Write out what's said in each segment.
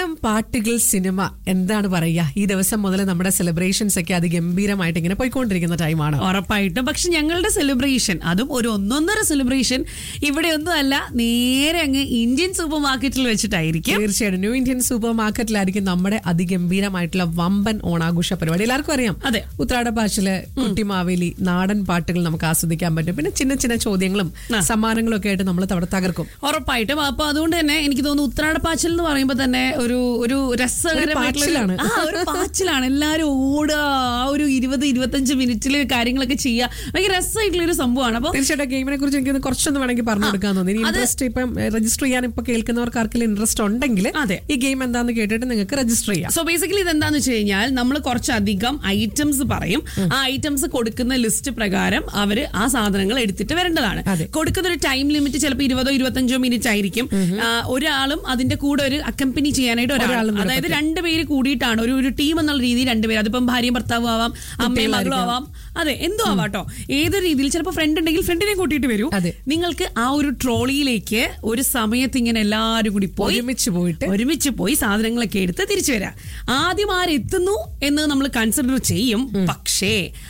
നാടൻ പാട്ടുകൾ സിനിമ എന്താണ് പറയുക ഈ ദിവസം മുതൽ നമ്മുടെ സെലിബ്രേഷൻസ് ഒക്കെ അതിഗംഭീരമായിട്ട് ഇങ്ങനെ പോയിക്കൊണ്ടിരിക്കുന്ന ടൈമാണ് ഉറപ്പായിട്ടും പക്ഷെ ഞങ്ങളുടെ സെലിബ്രേഷൻ അതും ഒരു ഒന്നൊന്നര സെലിബ്രേഷൻ ഇവിടെ ഒന്നും അല്ല നേരെ അങ്ങ് ഇന്ത്യൻ സൂപ്പർ മാർക്കറ്റിൽ വെച്ചിട്ടായിരിക്കും തീർച്ചയായിട്ടും ന്യൂ ഇന്ത്യൻ സൂപ്പർ മാർക്കറ്റിലായിരിക്കും നമ്മുടെ അതിഗംഭീരമായിട്ടുള്ള വമ്പൻ ഓണാഘോഷ പരിപാടി എല്ലാവർക്കും അറിയാം അതെ. ഉത്രാട ഭാഷയില് കുട്ടിമാവേലി നാടൻ പാട്ടുകൾ നമുക്ക് ആസ്വദിക്കാൻ പറ്റും പിന്നെ ചിന്ന ചിന്ന ചോദ്യങ്ങളും സമ്മാനങ്ങളും ഒക്കെ ആയിട്ട് നമ്മൾ അവിടെ തകർക്കും ഉറപ്പായിട്ടും അപ്പൊ അതുകൊണ്ട് തന്നെ എനിക്ക് തോന്നുന്നു ഉത്രാടപ്പാച്ചിൽ എന്ന് പറയുമ്പോൾ തന്നെ ഒരു ഒരു രസകരമായിട്ടുള്ള പാച്ചിലാണ്. ആ ഒരു പാച്ചിലാണ് എല്ലാരും ഓടുക ആ ഒരു ഇരുപത് ഇരുപത്തഞ്ച് മിനിറ്റിൽ കാര്യങ്ങളൊക്കെ ചെയ്യുക ഭയങ്കര രസമായിട്ടുള്ള ഒരു സംഭവമാണ് അപ്പൊ തീർച്ചയായിട്ടും ഗെയിമിനെ കുറിച്ച് എനിക്ക് കുറച്ചൊന്ന് വേണമെങ്കിൽ പറഞ്ഞു കൊടുക്കാൻ തോന്നി ഇനി ഇൻട്രസ്റ്റ് ഇപ്പം രജിസ്റ്റർ ചെയ്യാൻ ഇപ്പൊ കേൾക്കുന്നവർക്ക് ആർക്കെങ്കിലും ഇൻട്രസ്റ്റ് ഉണ്ടെങ്കിൽ അതെ. ഈ ഗെയിം എന്താന്ന് കേട്ടിട്ട് നിങ്ങൾക്ക് രജിസ്റ്റർ ചെയ്യാം സോ ബേസിക്കലി ഇതെന്താന്ന് വെച്ച് കഴിഞ്ഞാൽ നമ്മൾ കുറച്ചധികം ഐറ്റംസ് പറയും ആ ഐറ്റംസ് കൊടുക്കുന്ന ലിസ്റ്റ് പ്രകാരം അവര് ആ സാധനങ്ങൾ എടുത്തിട്ട് വരേണ്ടതാണ് അതെ. കൊടുക്കുന്ന ഒരു ടൈം ലിമിറ്റ് ചിലപ്പോൾ ഇരുപതോ ഇരുപത്തഞ്ചോ മിനിറ്റ് ആയിരിക്കും ആ, ഒരാളും അതിന്റെ കൂടെ ഒരു അക്കമ്പനി ചെയ്യാനായിട്ട് ഒരാൾ ഒരാളും കൂടെ അതായത് രണ്ടുപേര് കൂടിയിട്ടാണ് ഒരു ഒരു ടീം എന്നുള്ള രീതിയിൽ രണ്ടുപേര് അതിപ്പം ഭാര്യയും ഭർത്താവും ആവാം അമ്മയും മകളും ആവാം അതെ എന്തോ ആവാട്ടോ ഏതൊരു രീതിയിൽ ചിലപ്പോൾ ഫ്രണ്ട് ഉണ്ടെങ്കിൽ ഫ്രണ്ടിനെ കൂട്ടിയിട്ട് വരൂ അതെ. നിങ്ങൾക്ക് ആ ഒരു ട്രോളിയിലേക്ക് ഒരു സമയത്ത് ഇങ്ങനെ എല്ലാവരും കൂടി പോയി ഒരുമിച്ച് പോയിട്ട് ഒരുമിച്ച് പോയി സാധനങ്ങളൊക്കെ എടുത്ത് തിരിച്ചു വരാം ആദ്യം ആരെത്തുന്നു എന്ന് നമ്മൾ കൺസിഡർ ചെയ്യും പക്ഷേ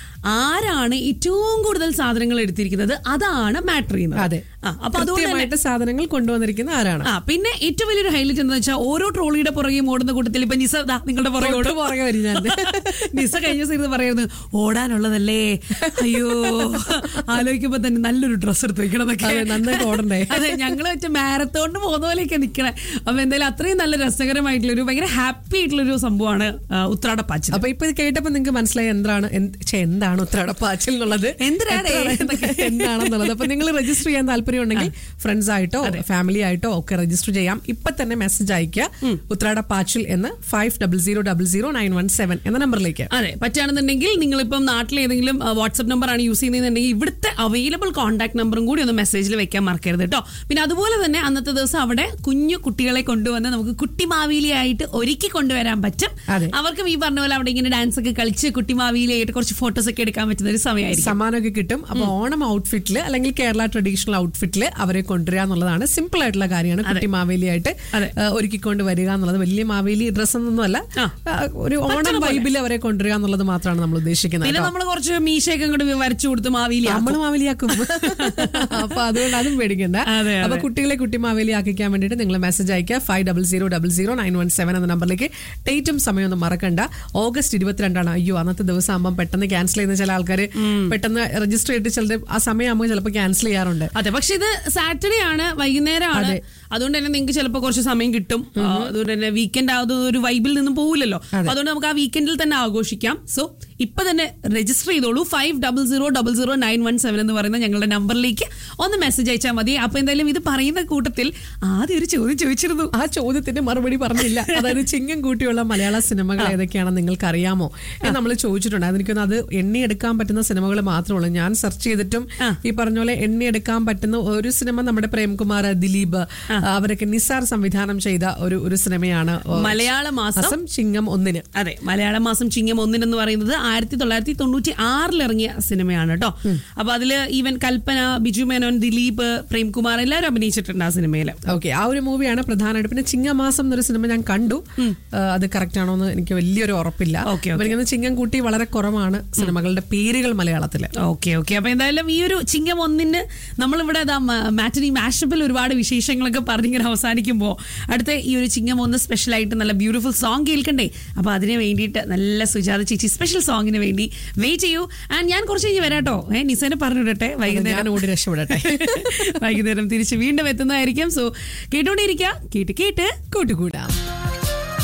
ആരാണ് ഏറ്റവും കൂടുതൽ സാധനങ്ങൾ എടുത്തിരിക്കുന്നത് അതാണ് മാറ്റർ ചെയ്യുന്നത് അതെ ആ, അപ്പൊ അതുകൊണ്ട് തന്നെ കൃത്യമായിട്ട് സാധനങ്ങൾ കൊണ്ടുവന്നിരിക്കുന്ന ആരാണ് ആ പിന്നെ ഏറ്റവും വലിയൊരു ഹൈലൈറ്റ് എന്താ വെച്ചാൽ ഓരോ ട്രോളിയുടെ പുറകെ ഓടുന്ന കൂട്ടത്തിൽ ഇപ്പൊ നിസ ദാ നിങ്ങളുടെ പുറകെ തൊട്ട് ഓടും പുറകെ വരും ഞാൻ നിസ കഴിഞ്ഞ ദിവസം ഇരുന്ന് പറയുന്നത് ഓടാനുള്ളതല്ലേ അയ്യോ ആലോചിക്കുമ്പോ തന്നെ നല്ലൊരു ഡ്രസ്സ് എടുത്ത് വെക്കണം എന്നൊക്കെ അതെ, നന്നായിട്ട് ഓടണ്ടേ? അതെ ഞങ്ങള് വെച്ച മാരത്തോണ്ട് പോകുന്ന പോലെയൊക്കെ നിക്കണേ അപ്പൊ എന്തായാലും അത്രയും നല്ല രസകരമായിട്ടുള്ള ഒരു ഭയങ്കര ഹാപ്പി ആയിട്ടുള്ള ഒരു സംഭവമാണ് ആ, ഉത്രാടപ്പാച്ചിൽ അപ്പൊ ഇപ്പൊ ഇത് കേട്ടപ്പോ നിങ്ങൾക്ക് മനസ്സിലായി എന്താണ് എന്ത്- ഛെ, എന്താണ് ഉത്രാടപ്പാച്ചിൽ എന്നുള്ളത് എന്തിനാണ് എത്രയാണ് എന്താണെന്നുള്ളത് അപ്പൊ നിങ്ങൾ രജിസ്റ്റർ ചെയ്യാൻ താല്പര്യം ഉണ്ടെങ്കിൽ ഫ്രണ്ട്സ് ആയിട്ടോ ഫാമിലി ആയിട്ടോ ഒക്കെ രജിസ്റ്റർ ചെയ്യാം ഇപ്പൊ തന്നെ മെസ്സേജ് അയക്കുക ഉത്രാടപ്പാച്ചിൽ എന്ന് five double zero double zero nine one seven എന്ന നമ്പറിലേക്ക് അതെ പറ്റുകയാണെന്നുണ്ടെങ്കിൽ നിങ്ങൾ ഇപ്പം നാട്ടിൽ ഏതെങ്കിലും വാട്സ്ആപ്പ് നമ്പർ ആണ് യൂസ് ചെയ്യുന്നതെന്നുണ്ടെങ്കിൽ ഇവിടുത്തെ അവൈലബിൾ കോൺടാക്ട് നമ്പറും കൂടി ഒന്ന് മെസ്സേജിൽ വെക്കാൻ മറക്കരുത് കേട്ടോ പിന്നെ അതുപോലെ തന്നെ അന്നത്തെ ദിവസം അവിടെ കുഞ്ഞു കുട്ടികളെ കൊണ്ടുവന്ന് നമുക്ക് കുട്ടിമാവേലിയായിട്ട് ഒരുക്കി കൊണ്ടുവരാൻ പറ്റും അതെ. അവർക്കും ഈ പറഞ്ഞ പോലെ അവിടെ ഇങ്ങനെ ഡാൻസ് ഒക്കെ കളിച്ച് കുട്ടിമാവേലിയായിട്ട് കുറച്ച് ഫോട്ടോസ് ഒക്കെ എടുക്കാൻ പറ്റുന്ന ഒരു സമയമായിരിക്കും സമ്മാനമൊക്കെ കിട്ടും അപ്പൊ ഓണം ഔട്ട്ഫിറ്റില് അല്ലെങ്കിൽ കേരള ട്രഡീഷണൽ ഔട്ട്ഫിറ്റില് അവരെ കൊണ്ടുവരിക എന്നുള്ളതാണ് സിമ്പിൾ ആയിട്ടുള്ള കാര്യമാണ് കുട്ടി മാവേലിയായിട്ട് അതെ. ആ, ഒരുക്കിക്കൊണ്ട് വരിക എന്നുള്ളത് വലിയ മാവേലി ഡ്രസ് ഒന്നുമല്ല ആ. ആ, ഒരു ഓണം വൈബിൽ അവരെ കൊണ്ടുവരിക എന്നുള്ളത് മാത്രമാണ് നമ്മൾ ഉദ്ദേശിക്കുന്നത് പിന്നെ കേട്ടോ. നമ്മൾ കുറച്ച് മീശയൊക്കെ അങ്ങോട്ട് വരച്ചു കൊടുത്ത് മാവേലി നമ്മള് മാവേലിയാക്കും അപ്പൊ അതുകൊണ്ട് അതും പേടിക്കണ്ട അതെ, അതെ. അപ്പൊ കുട്ടികളെ കുട്ടി മാവേലി ആക്കിക്കാൻ വേണ്ടിയിട്ട് നിങ്ങൾ മെസ്സേജ് അയക്കുക five double zero double zero nine one seven എന്ന നമ്പറിലേക്ക് ഡേറ്റും സമയം ഒന്നും മറക്കണ്ട ഓഗസ്റ്റ് ഇരുപത്തിരണ്ടാണ് അയ്യോ അന്നത്തെ ദിവസം ആകുമ്പോൾ പെട്ടെന്ന് ക്യാൻസൽ ചെയ്യുന്ന ചില ആൾക്കാർ പെട്ടെന്ന് രജിസ്റ്റർ ചെയ്തിട്ട് ചിലർ ആ സമയമാകുമ്പോൾ ചിലപ്പോൾ ക്യാൻസൽ ചെയ്യാറുണ്ട് അതെ പക്ഷെ ഇത് സാറ്റർഡേ ആണ് വൈകുന്നേരമാണ് അതെ. അതുകൊണ്ട് തന്നെ നിങ്ങൾക്ക് ചിലപ്പോൾ കുറച്ച് സമയം കിട്ടും ആ, അതുകൊണ്ട് തന്നെ വീക്കെൻഡ് ആവുന്ന ഒരു വൈബിൽ നിന്നും പോവില്ലല്ലോ അപ്പൊ അതുകൊണ്ട് നമുക്ക് ആ വീക്കെൻഡിൽ തന്നെ ആഘോഷിക്കാം സോ ഇപ്പൊ തന്നെ രജിസ്റ്റർ ചെയ്തോളൂ five double zero double zero nine one seven എന്ന് പറയുന്ന ഞങ്ങളുടെ നമ്പറിലേക്ക് ഒന്ന് മെസ്സേജ് അയച്ചാൽ മതി അപ്പൊ എന്തായാലും ഇത് പറയുന്ന കൂട്ടത്തിൽ ആദ്യം ഒരു ചോദ്യം ചോദിച്ചിരുന്നു ആ ചോദ്യത്തിന്റെ മറുപടി പറഞ്ഞില്ല അതായത് ചിങ്ങം കൂട്ടിയുള്ള മലയാള സിനിമകൾ ഏതൊക്കെയാണെന്ന് നിങ്ങൾക്ക് അറിയാമോ എന്ന് നമ്മൾ ചോദിച്ചിട്ടുണ്ട് അതെനിക്കൊന്ന് അത് എണ്ണിയെടുക്കാൻ പറ്റുന്ന സിനിമകൾ മാത്രമേ ഉള്ളൂ ഞാൻ സെർച്ച് ചെയ്തിട്ടും ഈ പറഞ്ഞ പോലെ എണ്ണിയെടുക്കാൻ പറ്റുന്ന ഒരു സിനിമ നമ്മുടെ പ്രേംകുമാർ ദിലീപ് അവരൊക്കെ നിസാർ സംവിധാനം ചെയ്ത ഒരു ഒരു സിനിമയാണ് മലയാള മാസം മാസം ചിങ്ങം ഒന്നിന് അതെ മലയാള മാസം ചിങ്ങം ഒന്നിനെന്ന് പറയുന്നത് ആയിരത്തി തൊള്ളായിരത്തി തൊണ്ണൂറ്റി ആറിൽ ഇറങ്ങിയ സിനിമയാണ് കേട്ടോ അപ്പൊ അതില് ഈവൻ കൽപ്പന ബിജു മേനോൻ ദിലീപ് പ്രേംകുമാർ എല്ലാവരും അഭിനയിച്ചിട്ടുണ്ട് ആ സിനിമയിൽ ഓക്കെ ആ ഒരു മൂവിയാണ് പ്രധാനമായിട്ട് പിന്നെ ചിങ്ങമാസം എന്നൊരു സിനിമ ഞാൻ കണ്ടു ആ, അത് കറക്റ്റ് ആണോ എന്ന് എനിക്ക് വലിയൊരു ഉറപ്പില്ല Okay, അപ്പൊ എനിക്കൊന്ന് ചിങ്ങം കൂട്ടി വളരെ കുറവാണ് സിനിമകളുടെ പേരുകൾ മലയാളത്തില് ഓക്കെ ഓക്കെ അപ്പൊ എന്തായാലും ഈ ഒരു ചിങ്ങം ഒന്നിന് നമ്മളിവിടെ മാറ്റിനി മാഷപ്പിൽ ഒരുപാട് വിശേഷങ്ങളൊക്കെ പറഞ്ഞിങ്ങനെ അവസാനിക്കുമ്പോൾ അടുത്ത ഈ ഒരു ചിങ്ങം ഒന്ന് സ്പെഷ്യൽ ആയിട്ട് നല്ല ബ്യൂട്ടിഫുൾ സോങ് കേൾക്കണ്ടേ അപ്പൊ അതിന് വേണ്ടിയിട്ട് നല്ല സുജാത ചേച്ചി സ്പെഷ്യൽ സോങ്ങിന് വേണ്ടി വെയിറ്റ് ചെയ്യൂ ആൻഡ് ഞാൻ കുറച്ച് കഴിഞ്ഞ് വരാട്ടോ ഏഹ് നിസേനെ പറഞ്ഞു വിടട്ടെ വൈകുന്നേരം ഞാൻ ഓടി രക്ഷപ്പെടട്ടെ വൈകുന്നേരം തിരിച്ച് വീണ്ടും എത്തുന്നതായിരിക്കും സോ കേട്ടോണ്ടിരിക്കുക കേട്ട് കേട്ട് കൂട്ടുകൂടാം